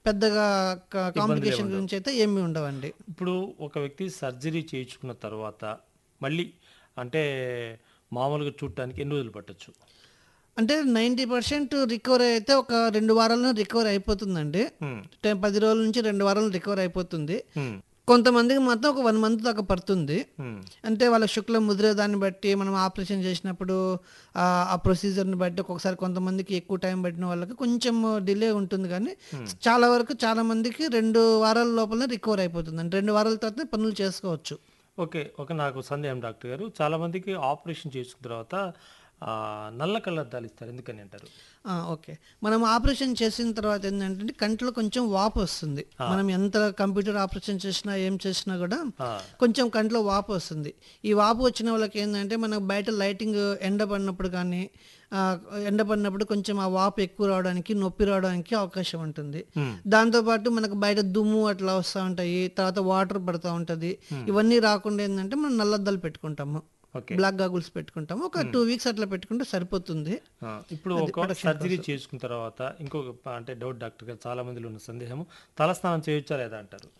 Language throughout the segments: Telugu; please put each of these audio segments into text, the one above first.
పెద్దగా కాంప్లికేషన్ ఉండవు. గురించి అయితే ఏమీ ఉండవండి ఇప్పుడు ఒక వ్యక్తి సర్జరీ చేయించుకున్న తర్వాత మళ్ళీ అంటే మామూలుగా చూడటానికి ఎన్ని రోజులు పట్టొచ్చు అంటే నైంటీ పర్సెంట్ రికవర్ అయితే ఒక రెండు వారాల్లో రికవర్ అయిపోతుందండి హ్మ్. అంటే పది రోజుల నుంచి రెండు వారాలు రికవర్ అయిపోతుంది హ్మ్. కొంతమందికి మాత్రం ఒక వన్ మంత్ దాకా పడుతుంది హ్మ్. అంటే వాళ్ళ శుక్లం ముదిరే దాన్ని బట్టి మనం ఆపరేషన్ చేసినప్పుడు ఆ, ఆ ప్రొసీజర్ని బట్టి ఒక్కొక్కసారి కొంతమందికి ఎక్కువ టైం పట్టిన వాళ్ళకి కొంచెం డిలే ఉంటుంది కానీ చాలా వరకు చాలా మందికి రెండు వారాల లోపలనే రికవర్ అయిపోతుంది అంటే రెండు వారాల తర్వాత పనులు చేసుకోవచ్చు ఓకే ఓకే నాకు సందేహం డాక్టర్ గారు చాలా మందికి ఆపరేషన్ చేసుకున్న తర్వాత ఆ, నల్ల కళ్ళద్దాలు ఇస్తారు ఎందుకని అంటారు ఆ, ఓకే మనం ఆపరేషన్ చేసిన తర్వాత ఏంటంటే కంట్లో కొంచెం వాపు వస్తుంది మనం ఎంత కంప్యూటర్ ఆపరేషన్ చేసినా ఏం చేసినా కూడా ఆ, కొంచెం కంట్లో వాపు వస్తుంది ఈ వాపు వచ్చిన వాళ్ళకి ఏంటంటే మనకు బయట లైటింగ్ ఎండ పడినప్పుడు కానీ ఆ, ఎండ పడినప్పుడు కొంచెం ఆ వాపు ఎక్కువ రావడానికి నొప్పి రావడానికి అవకాశం ఉంటుంది హ్మ్. దాంతోపాటు మనకు బయట దుమ్ము అట్లా వస్తూ ఉంటాయి తర్వాత వాటర్ పడుతూ ఉంటుంది ఇవన్నీ రాకుండా ఏంటంటే మనం నల్లద్దాలు పెట్టుకుంటాము ఓకే బ్లాక్ గాగుల్స్ పెట్టుకుంటాము ఒక టూ వీక్స్ అట్లా పెట్టుకుంటే సరిపోతుంది ఆ, ఇప్పుడు ఒక సర్జరీ చేసుకున్న తర్వాత ఇంకొక ప- అంటే డౌట్ డాక్టర్ గారు చాలా మందిలో ఉన్న సందేహం తలస్నానం చేయొచ్చా లేదా అంటారు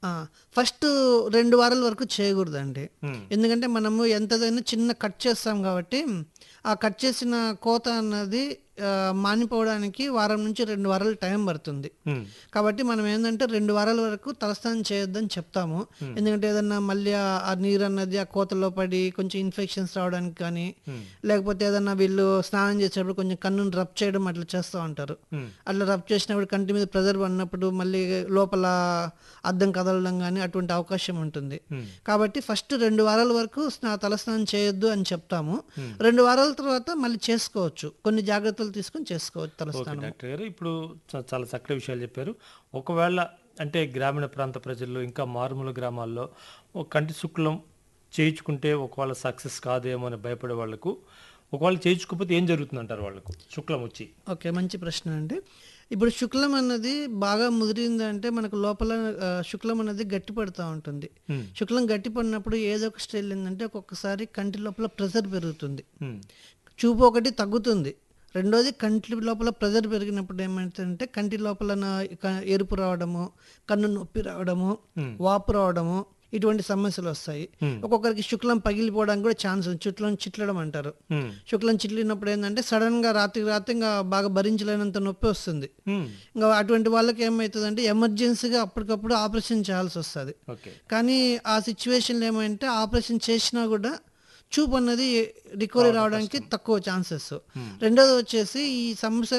ఫస్ట్ రెండు వారాల వరకు చేయకూడదండి హ్మ్. ఎందుకంటే మనము ఎంతదైనా చిన్న కట్ చేస్తాం కాబట్టి ఆ కట్ చేసిన కోత అన్నది ఆ, మానిపోవడానికి వారం నుంచి రెండు వారాలు టైం పడుతుంది హ్మ్. కాబట్టి మనం ఏంటంటే రెండు వారాల వరకు తలస్నానం చేయొద్దని చెప్తాము ఎందుకంటే ఏదన్నా మళ్ళీ ఆ- ఆ నీరు అన్నది ఆ కోతలో పడి కొంచెం ఇన్ఫెక్షన్స్ రావడానికి కానీ హ్మ్. లేకపోతే ఏదన్నా వీళ్ళు స్నానం చేసేటప్పుడు కొంచెం కన్నును రబ్ చేయడం అట్లా చేస్తూ ఉంటారు హ్మ్. అట్లా రబ్ చేసినప్పుడు కంటి మీద ప్రెజర్ పడినప్పుడు మళ్ళీ లోపల అద్దం కదలడం కానీ అటువంటి అవకాశం ఉంటుంది హ్మ్. కాబట్టి ఫస్ట్ రెండు వారాల వరకు స్నా తలస్నానం చేయొద్దు అని చెప్తాము రెండు వారాల తర్వాత మళ్ళీ చేసుకోవచ్చు కొన్ని జాగ్రత్తలు తీసుకొని చేసుకోవచ్చు ఓకే తలస్నానం డాక్టర్ గారు ఇప్పుడు చ- చాలా చక్కటి విషయాలు చెప్పారు ఒకవేళ అంటే గ్రామీణ ప్రాంత ప్రజల్లో ఇంకా మారుమూల గ్రామాల్లో ఒక కంటి శుక్లం చేయించుకుంటే ఒకవేళ సక్సెస్ కాదేమో అని భయపడే వాళ్ళకు ఒకవేళ చేయించుకోకపోతే ఏం జరుగుతుంది అంటారు వాళ్ళకు శుక్లం వచ్చి ఓకే మంచి ప్రశ్న అండి ఇప్పుడు శుక్లం అన్నది బాగా ముదిరిందంటే మనకు లోపల ఆ, శుక్లం అనేది గట్టి పడుతూ ఉంటుంది హ్మ్. శుక్లం గట్టి పడినప్పుడు ఏదో ఒక స్టైల్ ఏంటంటే ఒక్కొక్కసారి కంటి లోపల ప్రెజర్ పెరుగుతుంది హ్మ్. చూపు ఒకటి తగ్గుతుంది రెండోది కంటి లోపల ప్రెజర్ పెరిగినప్పుడు ఏమవుతుందంటే కంటి లోపల నా- క- ఎరుపు రావడము కన్ను నొప్పి రావడము వాపు రావడము ఇటువంటి సమస్యలు వస్తాయి ఒక్కొక్కరికి శుక్లం పగిలిపోవడానికి కూడా ఛాన్స్ ఉంది శుక్లం చిట్లడం అంటారు హ్మ్. శుక్లం చిట్లినప్పుడు ఏంటంటే సడన్ గా రాత్రికి రాత్రి ఇంకా బాగా భరించలేనంత నొప్పి వస్తుంది హ్మ్. ఇంకా అటువంటి వాళ్ళకి ఏమవుతుందంటే ఎమర్జెన్సీగా అప్పటికప్పుడు ఆపరేషన్ చేయాల్సి వస్తుంది ఓకే కానీ ఆ సిచ్యువేషన్లో ఏమంటే ఆపరేషన్ చేసినా కూడా చూపు అన్నది రికవరీ రావడానికి తక్కువ ఛాన్సెస్ రెండోది వచ్చేసి ఈ సమస్య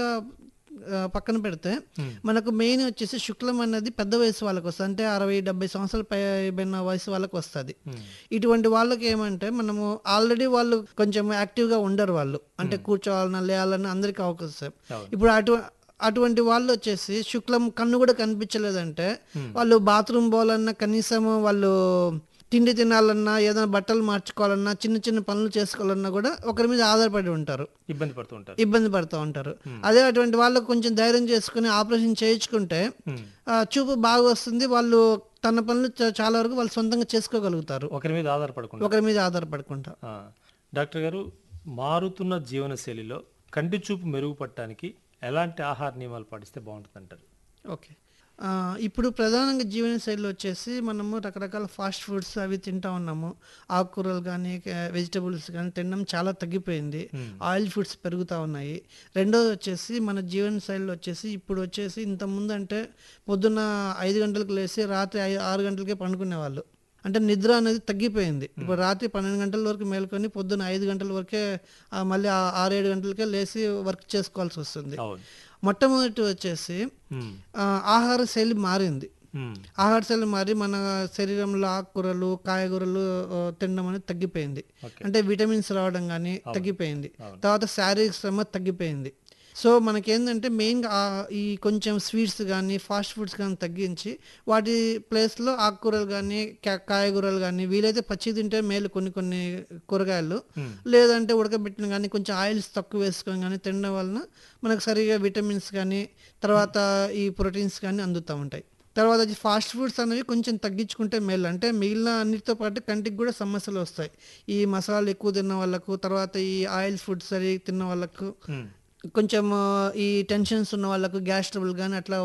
ఆ, పక్కన పెడితే మనకు మెయిన్ వచ్చేసి శుక్లం అన్నది పెద్ద వయసు వాళ్ళకి వస్తుంది అంటే అరవై డెబ్బై సంవత్సరాల పైబడిన వయసు వాళ్ళకి వస్తుంది ఇటువంటి వాళ్ళకి ఏమంటే మనము ఆల్రెడీ వాళ్ళు కొంచెం యాక్టివ్గా ఉండరు వాళ్ళు అంటే కూర్చోవాలన్నా లేయాలన్నా అందరికీ అవకాశం అవును. ఇప్పుడు అటు అటువంటి వాళ్ళు వచ్చేసి శుక్లం కన్ను కూడా కనిపించలేదంటే వాళ్ళు బాత్రూమ్ పోవాలన్నా కనీసం వాళ్ళు తిండి తినాలన్నా ఏదైనా బట్టలు మార్చుకోవాలన్నా చిన్న చిన్న పనులు చేసుకోవాలన్నా కూడా ఒకరి మీద ఆధారపడి ఉంటారు ఇబ్బంది పడుతూ ఉంటారు ఇబ్బంది పడుతూ ఉంటారు అదే అటువంటి వాళ్ళకు కొంచెం ధైర్యం చేసుకుని ఆపరేషన్ చేయించుకుంటే హ్మ్. ఆ, చూపు బాగా వస్తుంది వాళ్ళు తన పనులు చా- చాలా వరకు వాళ్ళు సొంతంగా చేసుకోగలుగుతారు ఒకరి మీద ఆధారపడకుండా ఒకరి మీద ఆధారపడకుండా ఆ, డాక్టర్ గారు మారుతున్న జీవనశైలిలో కంటి చూపు మెరుగుపడటానికి ఎలాంటి ఆహార నియమాలు పాటిస్తే బాగుంటుంది అంటారు ఓకే ఆ, ఇప్పుడు ప్రధానంగా జీవనశైలిలో వచ్చేసి మనము రకరకాల ఫాస్ట్ ఫుడ్స్ అవి తింటా ఉన్నాము ఆకుకూరలు కానీ వెజిటబుల్స్ కానీ తినడం చాలా తగ్గిపోయింది ఆయిల్ ఫుడ్స్ పెరుగుతూ ఉన్నాయి రెండోది వచ్చేసి మన జీవనశైలిలో వచ్చేసి ఇప్పుడు వచ్చేసి ఇంతకుముందు అంటే పొద్దున్న ఐదు గంటలకు లేచి రాత్రి ఐ- ఆరు గంటలకే పండుకునేవాళ్ళు అంటే నిద్ర అనేది తగ్గిపోయింది ఇప్పుడు రాత్రి పన్నెండు గంటల వరకు మేల్కొని పొద్దున్న ఐదు గంటల వరకే ఆ, మళ్ళీ ఆ ఆరు ఏడు గంటలకే లేచి వర్క్ చేసుకోవాల్సి వస్తుంది అవును మొట్టమొదటి వచ్చేసి హ్మ్. ఆ, ఆహార శైలి మారింది హ్మ్. ఆహార శైలి మారి మన శరీరంలో ఆకుకూరలు కాయగూరలు ఆ, తినడం అనేది తగ్గిపోయింది ఓకే. అంటే విటమిన్స్ రావడం కానీ తగ్గిపోయింది తర్వాత శారీరక శ్రమ తగ్గిపోయింది సో మనకేంటంటే మెయిన్గా ఈ కొంచెం స్వీట్స్ కానీ ఫాస్ట్ ఫుడ్స్ కానీ తగ్గించి వాటి ప్లేస్లో ఆకుకూరలు కానీ కాయగూరలు కానీ వీలైతే పచ్చి తింటే మేలు కొన్ని కొన్ని కూరగాయలు లేదంటే ఉడకబెట్టిన కానీ కొంచెం ఆయిల్స్ తక్కువ వేసుకొని కానీ తినడం వలన మనకు సరిగా విటమిన్స్ కానీ తర్వాత ఈ ప్రోటీన్స్ కానీ అందుతూ ఉంటాయి తర్వాత వచ్చి ఫాస్ట్ ఫుడ్స్ అనేవి కొంచెం తగ్గించుకుంటే మేలు అంటే మిగిలిన అన్నిటితో పాటు కంటికి కూడా సమస్యలు వస్తాయి ఈ మసాలాలు ఎక్కువ తిన్న వాళ్ళకు తర్వాత ఈ ఆయిల్ ఫుడ్స్ సరి తిన్న వాళ్ళకు హ్మ్. కొంచెం ఈ టెన్షన్స్ ఉన్న వాళ్ళకు గ్యాస్ ట్రబుల్ కానీ అట్లా